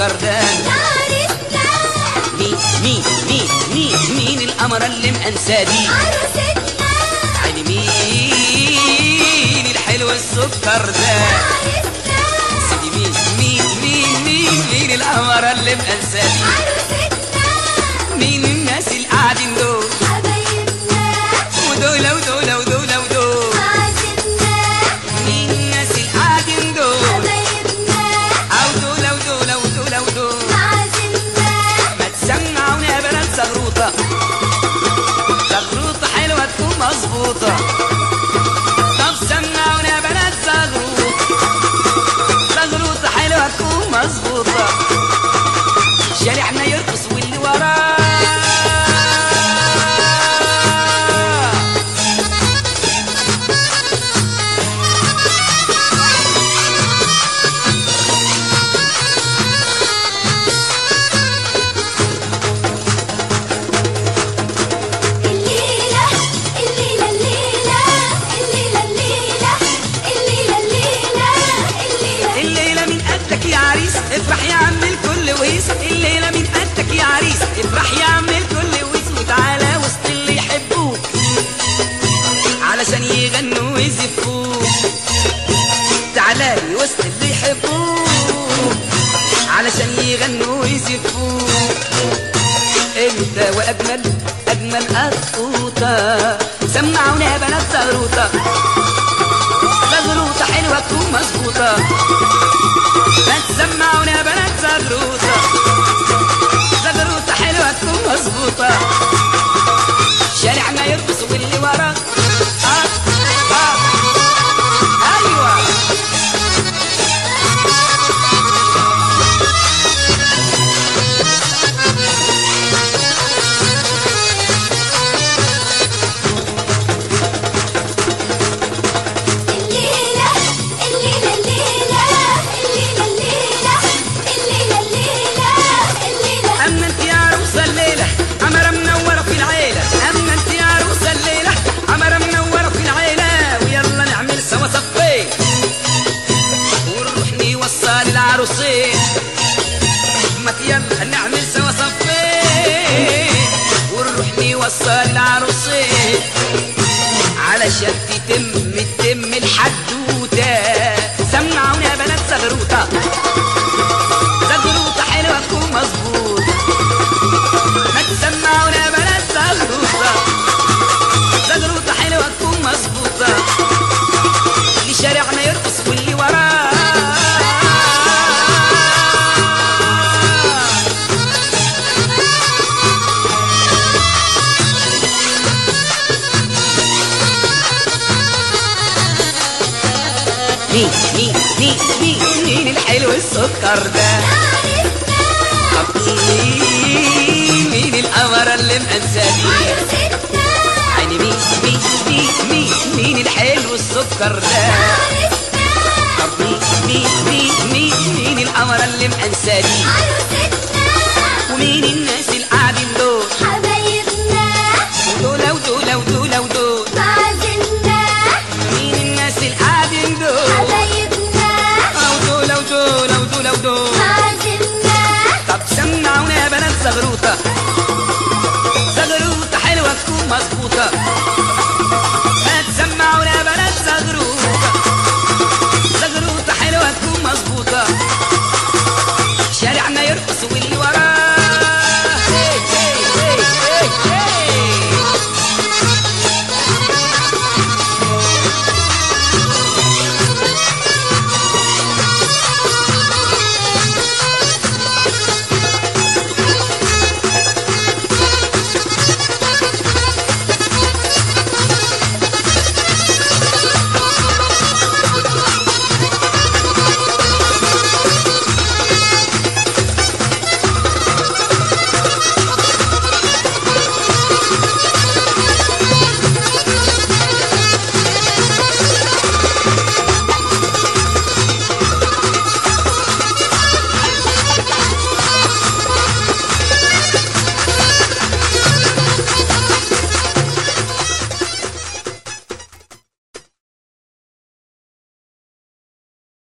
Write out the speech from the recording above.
السكر ده عرسنا مين مين مين مين مين القمر اللي مأنساه دي عروستنا يعني مين الحلو السكر ده عرسنا سيدي مين مين مين مين مين القمر اللي مأنساه دي عروستنا مين الناس اللي قاعدين دول حبايبنا ودول ودول ودول ودول عازمنا مين الناس اللي قاعدين دول حبايبنا او دول ودول ودول ودول عازمنا ما تسمعونا يا بنات زغروطة زغروطة حلوة تكون مظبوطة طب سمعونا يا بنات زغروطة زغروطة حلوة تكون مظبوطة شارعنا يرقص واللي وراه الليلة الليلة الليلة الليلة الليلة الليلة الليلة الليلة الليلة من قدك يا عريس افرح يا عم الكل وهيس الليلة من قدك يا عريس افرح يا عم الكل وهيس وتعالى وسط اللي يحبوك علشان يغنوا ويزفوك تعالى لي وسط اللي يحبوك علشان يغنوا ويزفوك انت واجمل اجمل قطوطه سمعونا يا بنات زغروطه زغروطه حلوه تكون مظبوطه ما تسمعونا يا بنات زغروطه زغروطه حلوه تكون مظبوطه شارعنا يرقص واللي وراه آه آه ايوه الليلة الليلة الليلة الليلة الليلة الليلة الليلة الليلة اما انت يا عروسه الليله عمره منوره في العيله اما انت يا عروسه الليله عمره منوره في العيله ويلا نعمل سوا صفين ونروح نوصل العروسين ما يلا نعمل سوا صفين ونروح نوصل العروسين علشان تتم تتم الحدوته سمعونا يا بنات زغروطه زغروطه حلوه تكون مظبوط ما تسمعونا يا بنات زغروطه زغروطه حلوه تكون مظبوطه اللي شارعنا يرقص واللي وراه مين مين مين مين مين الحلو السكر ده طب مين مين القمر اللي مأنساه دي عروستنا يعني مين مين مين مين مين الحلو السكر ده طب مين مين مين مين مين القمر اللي مأنساه دي عروستنا ومين الناس اللي قاعدين دول حبايبنا ودول ودول ودول ودول عازمنا مين الناس اللي قاعدين دول حبايبنا ودول ودول ودول ودول عازمنا طب سمعونا يا بنات زغروطة زغروطة حلوة تكون مظبوطة